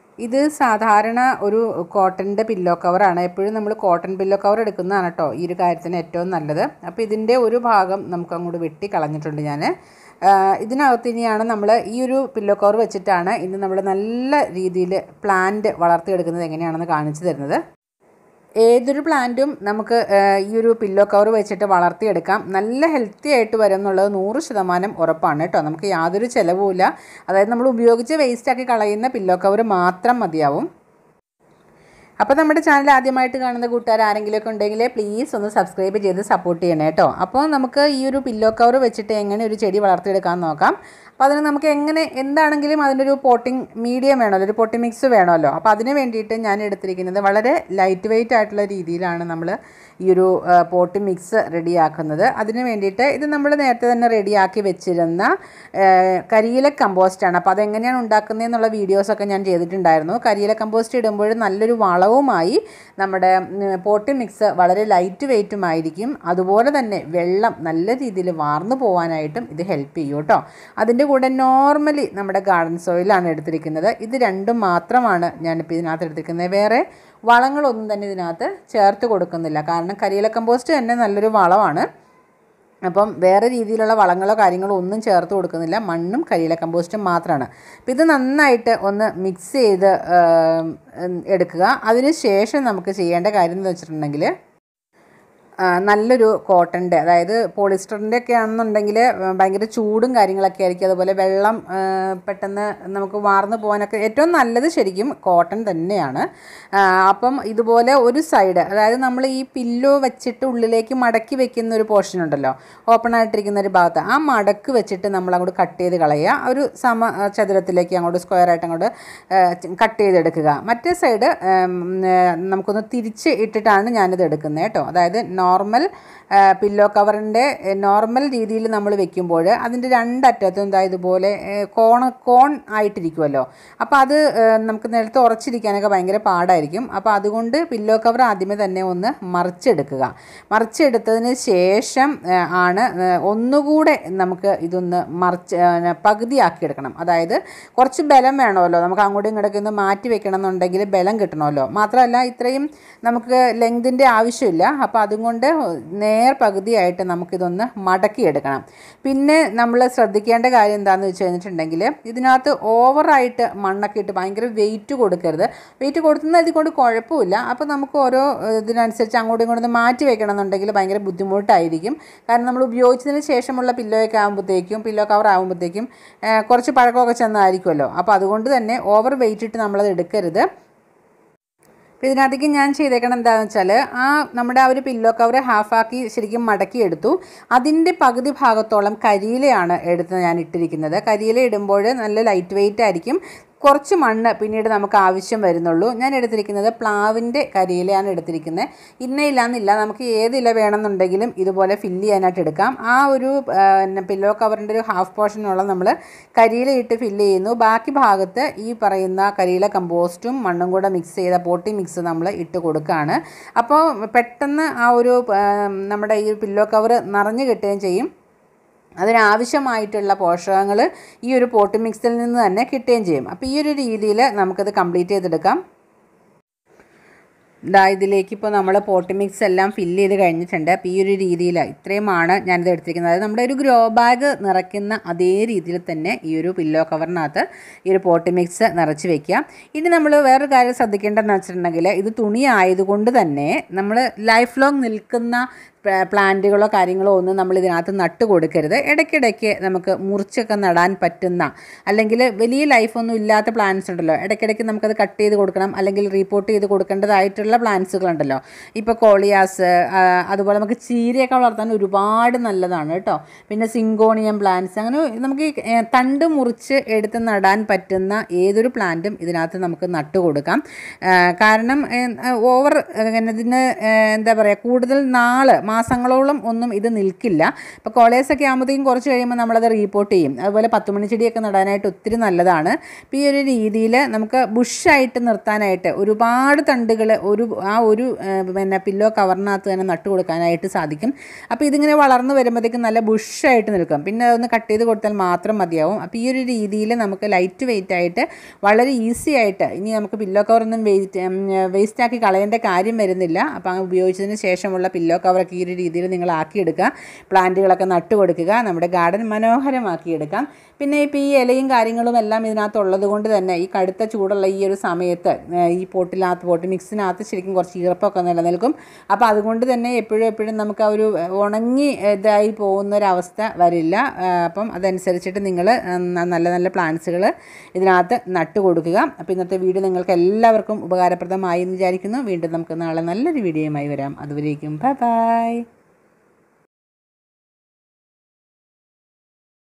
ഇത് സാധാരണ ഒരു കോട്ടൻ്റെ പില്ലോ കവറാണ് എപ്പോഴും നമ്മൾ കോട്ടൺ പില്ലോ കവർ എടുക്കുന്നതാണ് കേട്ടോ ഈ ഒരു കാര്യത്തിന് ഏറ്റവും നല്ലത് അപ്പോൾ ഇതിൻ്റെ ഒരു ഭാഗം നമുക്ക് അങ്ങോട്ട് വെട്ടി കളഞ്ഞിട്ടുണ്ട് ഞാൻ ഇതിനകത്ത് ഇനിയാണ് നമ്മൾ ഈ ഒരു പില്ലോ കവർ വെച്ചിട്ടാണ് ഇന്ന് നമ്മൾ നല്ല രീതിയിൽ പ്ലാന്റ് വളർത്തിയെടുക്കുന്നത് എങ്ങനെയാണെന്ന് കാണിച്ചു തരുന്നത് ഏതൊരു പ്ലാന്റും നമുക്ക് ഈ ഒരു പില്ലോ കവർ വെച്ചിട്ട് വളർത്തിയെടുക്കാം നല്ല ഹെൽത്തി ആയിട്ട് വരും എന്നുള്ളത് നൂറ് ശതമാനം ഉറപ്പാണ് കേട്ടോ നമുക്ക് യാതൊരു ചിലവുമില്ല അതായത് നമ്മൾ ഉപയോഗിച്ച് വേസ്റ്റാക്കി കളയുന്ന പില്ലോ കവർ മാത്രം മതിയാവും അപ്പോൾ നമ്മുടെ ചാനൽ ആദ്യമായിട്ട് കാണുന്ന കൂട്ടുകാർ ആരെങ്കിലുമൊക്കെ ഉണ്ടെങ്കിൽ പ്ലീസ് ഒന്ന് സബ്സ്ക്രൈബ് ചെയ്ത് സപ്പോർട്ട് ചെയ്യണേ കേട്ടോ അപ്പോൾ നമുക്ക് ഈ ഒരു പില്ലോ കവർ വെച്ചിട്ട് എങ്ങനെ ഒരു ചെടി വളർത്തിയെടുക്കാൻ നോക്കാം അപ്പോൾ അതിന് നമുക്ക് എങ്ങനെ എന്താണെങ്കിലും അതിനൊരു പോട്ടിംഗ് മീഡിയം വേണമല്ലോ ഒരു പോട്ടിംഗ് മിക്സ് വേണമല്ലോ അപ്പോൾ അതിന് വേണ്ടിയിട്ട് ഞാൻ എടുത്തിരിക്കുന്നത് വളരെ ലൈറ്റ് വെയിറ്റ് ആയിട്ടുള്ള രീതിയിലാണ് നമ്മൾ ഈ ഒരു പോട്ട് മിക്സ് റെഡിയാക്കുന്നത് അതിന് വേണ്ടിയിട്ട് ഇത് നമ്മൾ നേരത്തെ തന്നെ റെഡിയാക്കി വെച്ചിരുന്ന കരിയില കമ്പോസ്റ്റാണ് അപ്പോൾ അതെങ്ങനെയാണ് ഉണ്ടാക്കുന്നത് എന്നുള്ള വീഡിയോസൊക്കെ ഞാൻ ചെയ്തിട്ടുണ്ടായിരുന്നു കരിയില കമ്പോസ്റ്റ് ഇടുമ്പോൾ നല്ലൊരു വളവുമായി നമ്മുടെ പോട്ട് മിക്സ് വളരെ ലൈറ്റ് വെയിറ്റുമായിരിക്കും അതുപോലെ തന്നെ വെള്ളം നല്ല രീതിയിൽ വാർന്നു പോകാനായിട്ടും ഇത് ഹെൽപ്പ് ചെയ്യും കേട്ടോ അതിൻ്റെ കൂടെ നോർമലി നമ്മുടെ ഗാർഡൻ സോയിലാണ് എടുത്തിരിക്കുന്നത് ഇത് രണ്ടും മാത്രമാണ് ഞാനിപ്പോൾ ഇതിനകത്ത് എടുത്തിരിക്കുന്നത് വേറെ വളങ്ങളൊന്നും തന്നെ ഇതിനകത്ത് ചേർത്ത് കൊടുക്കുന്നില്ല കാരണം കരിയില കമ്പോസ്റ്റ് തന്നെ നല്ലൊരു വളമാണ് അപ്പം വേറെ രീതിയിലുള്ള വളങ്ങളോ കാര്യങ്ങളോ ഒന്നും ചേർത്ത് കൊടുക്കുന്നില്ല മണ്ണും കരിയില കമ്പോസ്റ്റും മാത്രമാണ് അപ്പോൾ ഇത് നന്നായിട്ട് ഒന്ന് മിക്സ് ചെയ്ത് എടുക്കുക അതിന് ശേഷം നമുക്ക് ചെയ്യേണ്ട കാര്യം എന്ന് വെച്ചിട്ടുണ്ടെങ്കിൽ നല്ലൊരു കോട്ടൻ്റെ അതായത് പോളിസ്റ്ററിൻ്റെ ഒക്കെ ആണെന്നുണ്ടെങ്കിൽ ഭയങ്കര ചൂടും കാര്യങ്ങളൊക്കെ ആയിരിക്കും അതുപോലെ വെള്ളം പെട്ടെന്ന് നമുക്ക് വാർന്നു പോകാനൊക്കെ ഏറ്റവും നല്ലത് ശരിക്കും കോട്ടൺ തന്നെയാണ് അപ്പം ഇതുപോലെ ഒരു സൈഡ് അതായത് നമ്മൾ ഈ പില്ലോ വെച്ചിട്ട് ഉള്ളിലേക്ക് മടക്കി വെക്കുന്ന ഒരു പോർഷൻ ഉണ്ടല്ലോ ഓപ്പൺ ആയിട്ടിരിക്കുന്ന ഒരു ഭാഗത്ത് ആ മടക്ക് വെച്ചിട്ട് നമ്മൾ അങ്ങോട്ട് കട്ട് ചെയ്ത് കളയുക ഒരു സമ ചതുരത്തിലേക്ക് അങ്ങോട്ട് സ്ക്വയർ ആയിട്ട് അങ്ങോട്ട് കട്ട് ചെയ്തെടുക്കുക മറ്റേ സൈഡ് നമുക്കൊന്ന് തിരിച്ച് ഇട്ടിട്ടാണ് ഞാനിത് എടുക്കുന്നത് കേട്ടോ അതായത് നോർമൽ പില്ലോ കവറിൻ്റെ നോർമൽ രീതിയിൽ നമ്മൾ വെക്കുമ്പോൾ അതിൻ്റെ രണ്ടറ്റത്തും എന്താ ഇതുപോലെ കോൺ കോൺ ആയിട്ടിരിക്കുമല്ലോ അപ്പോൾ അത് നമുക്ക് നിലത്ത് ഉറച്ചിരിക്കാനൊക്കെ ഭയങ്കര പാടായിരിക്കും അപ്പോൾ അതുകൊണ്ട് പില്ലോ കവർ ആദ്യമേ തന്നെ ഒന്ന് മറിച്ചെടുക്കുക മറിച്ചെടുത്തതിന് ശേഷം ആണ് ഒന്നുകൂടെ നമുക്ക് ഇതൊന്ന് മറിച്ച് പകുതിയാക്കിയെടുക്കണം അതായത് കുറച്ച് ബലം വേണമല്ലോ നമുക്ക് അങ്ങോട്ടും ഇങ്ങോട്ടൊക്കെ ഒന്ന് മാറ്റി വെക്കണം എന്നുണ്ടെങ്കിൽ ബലം കിട്ടണമല്ലോ മാത്രമല്ല ഇത്രയും നമുക്ക് ലെങ്തിൻ്റെ ആവശ്യമില്ല അപ്പോൾ അതുകൊണ്ട് നേർ പകുതിയായിട്ട് നമുക്കിതൊന്ന് മടക്കിയെടുക്കണം പിന്നെ നമ്മൾ ശ്രദ്ധിക്കേണ്ട കാര്യം എന്താണെന്ന് വെച്ച് കഴിഞ്ഞിട്ടുണ്ടെങ്കിൽ ഇതിനകത്ത് ഓവറായിട്ട് മണ്ണൊക്കെ ഇട്ട് ഭയങ്കര വെയിറ്റ് കൊടുക്കരുത് വെയിറ്റ് കൊടുക്കുന്നത് കൊണ്ട് കുഴപ്പമില്ല അപ്പോൾ നമുക്ക് ഓരോ ഇതിനനുസരിച്ച് അങ്ങോട്ടും ഇങ്ങോട്ടും മാറ്റി വെക്കണം എന്നുണ്ടെങ്കിൽ ഭയങ്കര ബുദ്ധിമുട്ടായിരിക്കും കാരണം നമ്മൾ ഉപയോഗിച്ചതിന് ശേഷമുള്ള പില്ലോയൊക്കെ ആകുമ്പോഴത്തേക്കും പില്ലോ കവർ ആകുമ്പോഴത്തേക്കും കുറച്ച് പഴക്കമൊക്കെ ചെന്നായിരിക്കുമല്ലോ അപ്പോൾ അതുകൊണ്ട് തന്നെ ഓവർ വെയിറ്റ് ഇട്ട് നമ്മളത് എടുക്കരുത് അപ്പോൾ ഇതിനകത്തേക്ക് ഞാൻ ചെയ്തേക്കണം എന്താണെന്ന് വെച്ചാൽ ആ നമ്മുടെ ആ ഒരു പില്ലോ കവർ ഹാഫാക്കി ശരിക്കും മടക്കി എടുത്തു അതിൻ്റെ പകുതി ഭാഗത്തോളം കരിയിലയാണ് എടുത്ത് ഞാൻ ഇട്ടിരിക്കുന്നത് കരിയില ഇടുമ്പോൾ നല്ല ലൈറ്റ് വെയിറ്റ് ആയിരിക്കും കുറച്ച് മണ്ണ് പിന്നീട് നമുക്ക് ആവശ്യം വരുന്നുള്ളൂ ഞാൻ എടുത്തിരിക്കുന്നത് പ്ലാവിൻ്റെ കരിയിലയാണ് എടുത്തിരിക്കുന്നത് ഇന്നയില്ലാന്നില്ല നമുക്ക് ഏത് ഇല വേണമെന്നുണ്ടെങ്കിലും ഇതുപോലെ ഫില്ല് ചെയ്യാനായിട്ട് എടുക്കാം ആ ഒരു പില്ലോ കവറിൻ്റെ ഒരു ഹാഫ് പോർഷനുള്ള നമ്മൾ കരിയില ഇട്ട് ഫില്ല് ചെയ്യുന്നു ബാക്കി ഭാഗത്ത് ഈ പറയുന്ന കരിയില കമ്പോസ്റ്റും മണ്ണും കൂടെ മിക്സ് ചെയ്ത പോട്ടി മിക്സ് നമ്മൾ ഇട്ട് കൊടുക്കുകയാണ് അപ്പോൾ പെട്ടെന്ന് ആ ഒരു നമ്മുടെ ഈ പില്ലോ കവർ നിറഞ്ഞു കിട്ടുകയും ചെയ്യും അതിനാവശ്യമായിട്ടുള്ള പോഷകങ്ങൾ ഈ ഒരു പോട്ട് മിക്സിൽ നിന്ന് തന്നെ കിട്ടുകയും ചെയ്യും അപ്പോൾ ഈ ഒരു രീതിയിൽ നമുക്കത് കംപ്ലീറ്റ് ചെയ്തെടുക്കാം ഇതാ ഇതിലേക്ക് ഇപ്പോൾ നമ്മൾ പോട്ട് മിക്സ് എല്ലാം ഫില്ല് ചെയ്ത് കഴിഞ്ഞിട്ടുണ്ട് അപ്പോൾ ഈ ഒരു രീതിയിൽ ഇത്രയുമാണ് ഞാനിത് എടുത്തിരിക്കുന്നത് അതായത് നമ്മുടെ ഒരു ഗ്രോ ബാഗ് നിറയ്ക്കുന്ന അതേ രീതിയിൽ തന്നെ ഈ ഒരു പില്ലോ കവറിനകത്ത് ഈ ഒരു പോട്ട് മിക്സ് നിറച്ച് വെക്കുക ഇനി നമ്മൾ വേറൊരു കാര്യം ശ്രദ്ധിക്കേണ്ടതെന്ന് വെച്ചിട്ടുണ്ടെങ്കിൽ ഇത് തുണി ആയതുകൊണ്ട് തന്നെ നമ്മൾ ലൈഫ് ലോങ് നിൽക്കുന്ന പ്ലാന്റുകളോ കാര്യങ്ങളോ ഒന്നും നമ്മൾ ഇതിനകത്ത് നട്ട് കൊടുക്കരുത് ഇടയ്ക്കിടയ്ക്ക് നമുക്ക് മുറിച്ചൊക്കെ നടാൻ പറ്റുന്ന അല്ലെങ്കിൽ വലിയ ലൈഫൊന്നും ഇല്ലാത്ത പ്ലാന്റ്സ് ഉണ്ടല്ലോ ഇടയ്ക്കിടയ്ക്ക് നമുക്കത് കട്ട് ചെയ്ത് കൊടുക്കണം അല്ലെങ്കിൽ റീപ്പോർട്ട് ചെയ്ത് കൊടുക്കേണ്ടതായിട്ടുള്ള പ്ലാന്റ്സുകളുണ്ടല്ലോ ഇപ്പോൾ കോളിയാസ് അതുപോലെ നമുക്ക് ചീരയൊക്കെ വളർത്താൻ ഒരുപാട് നല്ലതാണ് കേട്ടോ പിന്നെ സിങ്കോണിയം പ്ലാന്റ്സ് അങ്ങനെ നമുക്ക് തണ്ട് മുറിച്ച് എടുത്ത് നടാൻ പറ്റുന്ന ഏതൊരു പ്ലാന്റും ഇതിനകത്ത് നമുക്ക് നട്ട് കൊടുക്കാം കാരണം ഓവർ ഇതിന് എന്താ പറയുക കൂടുതൽ നാൾ മാസങ്ങളോളം ഒന്നും ഇത് നിൽക്കില്ല ഇപ്പോൾ കോളേജൊക്കെ ആകുമ്പോഴത്തേക്കും കുറച്ച് കഴിയുമ്പോൾ നമ്മളത് റീപോർട്ട് ചെയ്യും അതുപോലെ പത്തുമണി ചെടിയൊക്കെ നടാനായിട്ട് ഒത്തിരി നല്ലതാണ് അപ്പോൾ ഈ ഒരു രീതിയിൽ നമുക്ക് ബുഷായിട്ട് നിർത്താനായിട്ട് ഒരുപാട് തണ്ടുകൾ ഒരു ആ ഒരു ആ, പിന്നെ പില്ലോ കവറിനകത്ത് തന്നെ നട്ട് കൊടുക്കാനായിട്ട് സാധിക്കും അപ്പോൾ ഇതിങ്ങനെ വളർന്നു വരുമ്പോഴത്തേക്കും നല്ല ബുഷായിട്ട് നിൽക്കും പിന്നെ അതൊന്ന് കട്ട് ചെയ്ത് കൊടുത്താൽ മാത്രം മതിയാവും അപ്പോൾ ഈ ഒരു രീതിയിൽ നമുക്ക് ലൈറ്റ് വെയിറ്റ് ആയിട്ട് വളരെ ഈസി ആയിട്ട് ഇനി നമുക്ക് പില്ലോ കവറൊന്നും വേസ്റ്റ് വേസ്റ്റ് ആക്കി കളയേണ്ട കാര്യം വരുന്നില്ല അപ്പോൾ അങ്ങ് ഉപയോഗിച്ചതിന് ശേഷമുള്ള പില്ലോ കവറൊക്കെ ഈ ഒരു രീതിയിൽ നിങ്ങൾ ആക്കിയെടുക്കുക പ്ലാന്റുകളൊക്കെ നട്ട് കൊടുക്കുക നമ്മുടെ ഗാർഡൻ മനോഹരമാക്കിയെടുക്കാം പിന്നെ ഇപ്പോൾ ഈ ഇലയും കാര്യങ്ങളും എല്ലാം ഇതിനകത്തുള്ളത് കൊണ്ട് തന്നെ ഈ കടുത്ത ചൂടുള്ള ഈ ഒരു സമയത്ത് ആ, ഈ പോട്ടിനകത്ത് പോട്ട് മിക്സിനകത്ത് ശരിക്കും കുറച്ച് ഈർപ്പമൊക്കെ നിലനിൽക്കും അപ്പോൾ അതുകൊണ്ട് തന്നെ എപ്പോഴും എപ്പോഴും നമുക്ക് ആ ഒരു ഉണങ്ങി ഇതായി പോകുന്ന ഒരവസ്ഥ വരില്ല ആ, അപ്പം അതനുസരിച്ചിട്ട് നിങ്ങൾ നല്ല നല്ല പ്ലാന്റ്സുകൾ ഇതിനകത്ത് നട്ട് കൊടുക്കുക അപ്പോൾ ഇന്നത്തെ വീഡിയോ നിങ്ങൾക്ക് എല്ലാവർക്കും ഉപകാരപ്രദമായി എന്ന് വിചാരിക്കുന്നു വീണ്ടും നമുക്ക് നാളെ നല്ലൊരു വീഡിയോയുമായി വരാം അതുവരേക്കും ബൈ ബൈ